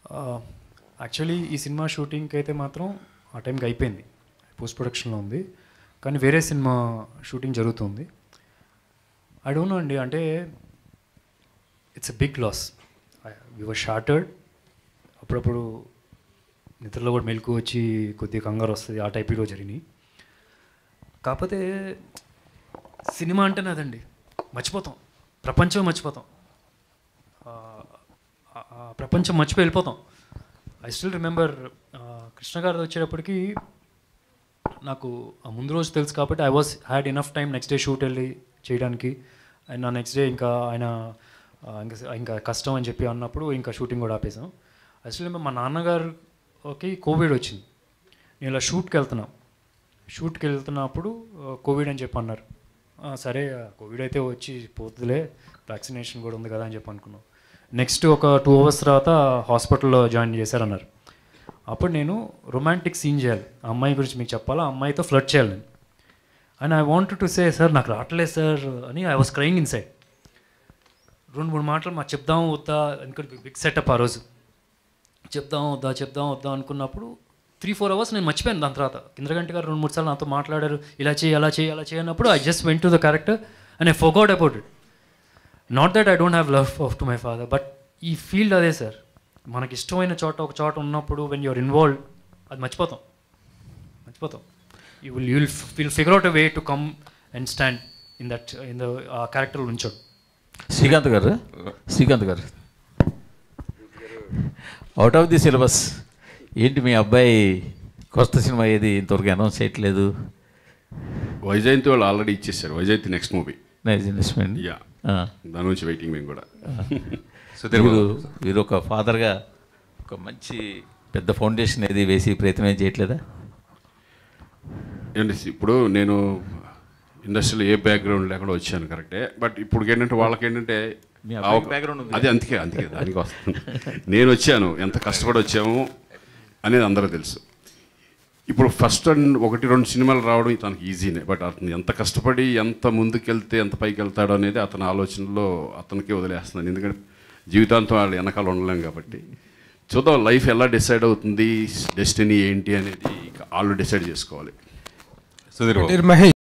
Actually ఈ cinema షూటింగ్కి అయితే మాత్రం ఆ టైంకి అయిపోయింది పోస్ట్ ప్రొడక్షన్లో ఉంది కానీ వేరే సినిమా షూటింగ్ జరుగుతుంది ఐ డోంట్ నో అండి అంటే it's a big loss were shattered అప్పుడప్పుడు నిద్రలో కూడా మెలకు వచ్చి కొద్దిగా కంగారు వస్తుంది ఆ టైప్లో జరిగినాయి కాకపోతే సినిమా అంటేనే అదండి మర్చిపోతాం ప్రపంచం మర్చిపోతాం ఆ, ఆ, ఆ ప్రపంచం మర్చిపోయి వెళ్ళిపోతాం ఐ స్టిల్ రిమెంబర్ కృష్ణ గారు వచ్చేటప్పటికి నాకు ఆ ముందు రోజు తెలుసు కాబట్టి I was had enough time next day shoot వెళ్ళి చేయడానికి అండ్ నా నెక్స్ట్ డే ఇంకా ఆయన ఆ, ఇంకా ఇంకా కష్టం అని చెప్పి అన్నప్పుడు ఇంకా షూటింగ్ కూడా ఆపేసాం యాక్చువల్లీ మా నాన్నగారికి కోవిడ్ వచ్చింది నేను ఇలా షూట్కి వెళ్తున్నా షూట్కి వెళ్తున్నప్పుడు ఆ, కోవిడ్ అని చెప్పి అన్నారు "ఆ, సరే ఆ, కోవిడ్ అయితే వచ్చి పోతుందిలే వ్యాక్సినేషన్ కూడా ఉంది కదా అని చెప్పి అనుకున్నాం నెక్స్ట్ ఒక టూ అవర్స్ తర్వాత హాస్పిటల్లో జాయిన్ చేశారన్నారు అప్పుడు నేను రొమాంటిక్ సీన్ చేయాలి ఆ అమ్మాయి గురించి మీకు చెప్పాలా ఆ అమ్మాయితో ఫ్లడ్ చేయాలి నేను and I want to say sir నాకు రావట్లేదు సార్ అని I was crying inside రెండు మూడు మాటలు మా చెప్దాం వద్దా ఎందుకంటే బిగ్ సెటప్ ఆ రోజు చెప్దాం వద్దా చెప్దాం వద్దా అనుకున్నప్పుడు త్రీ ఫోర్ అవర్స్ నేను మర్చిపోయాను దాని తర్వాత ఇంద్రగంటి గారు రెండు మూడు సార్లు నాతో మాట్లాడారు ఇలా చేయి అలా చేయి అలా చేయనప్పుడు I just went to the character and I forgot about it not that I don't have love of to my father but ఈ ఫీల్డ్ అదే సార్ మనకి ఇష్టమైన చోట ఒక చోట ఉన్నప్పుడు వెన్ యూఆర్ ఇన్వాల్వ్ అది మర్చిపోతాం మర్చిపోతాం you will you will will figure out a way to come and stand in that in the ah character ఉంచాడు శ్రీకాంత్ గారు శ్రీకాంత్ గారు అవుట్ ఆఫ్ ది సిలబస్ ఏంటి మీ అబ్బాయి కొత్త సినిమా ఏది ఇంతవరకు అనౌన్స్ చేయట్లేదు వైజయంతి వాళ్ళు ఆల్రెడీ ఇచ్చేసారు Vyjayanthi next movie nice investment yeah దాని నుంచి వెయిటింగ్ మేము కూడా సుధీర్ మీరు బాబు. మీరు ఒక ఫాదర్గా ఒక మంచి పెద్ద ఫౌండేషన్ ఏది వేసి ప్రయత్నం ఏం చేయట్లేదా ఏంటి ఇప్పుడు నేను ఇండస్ట్రీలో ఏ బ్యాక్గ్రౌండ్ లేకుండా వచ్చాను కరెక్టే బట్ ఇప్పుడు ఏంటంటే వాళ్ళకి ఏంటంటే మీ ఆ అబ్బాయికి ఒక- background ఉంది. అదే అందుకే అందుకే దానికి వస్తుంది నేను వచ్చాను ఎంత కష్టపడి వచ్చాము అనేది అందరూ తెలుసు ఇప్పుడు ఫస్ట్ అండ్ ఒకటి రెండు సినిమాలు రావడం తనకి ఈజీనే బట్ అతను ఎంత కష్టపడి ఎంత ముందుకెళ్తే ఎంత పైకి వెళ్తాడో అనేది అతని ఆలోచనలో అతనికే వదిలేస్తున్నాను ఎందుకంటే జీవితాంతం వాళ్ళు వెనకాల ఉండలేం కాబట్టి చూద్దాం లైఫ్ ఎలా డిసైడ్ అవుతుంది డెస్టినీ ఏంటి అనేది ఇక వాళ్ళు డిసైడ్ చేసుకోవాలి సుధీర్ బాబు మహేష్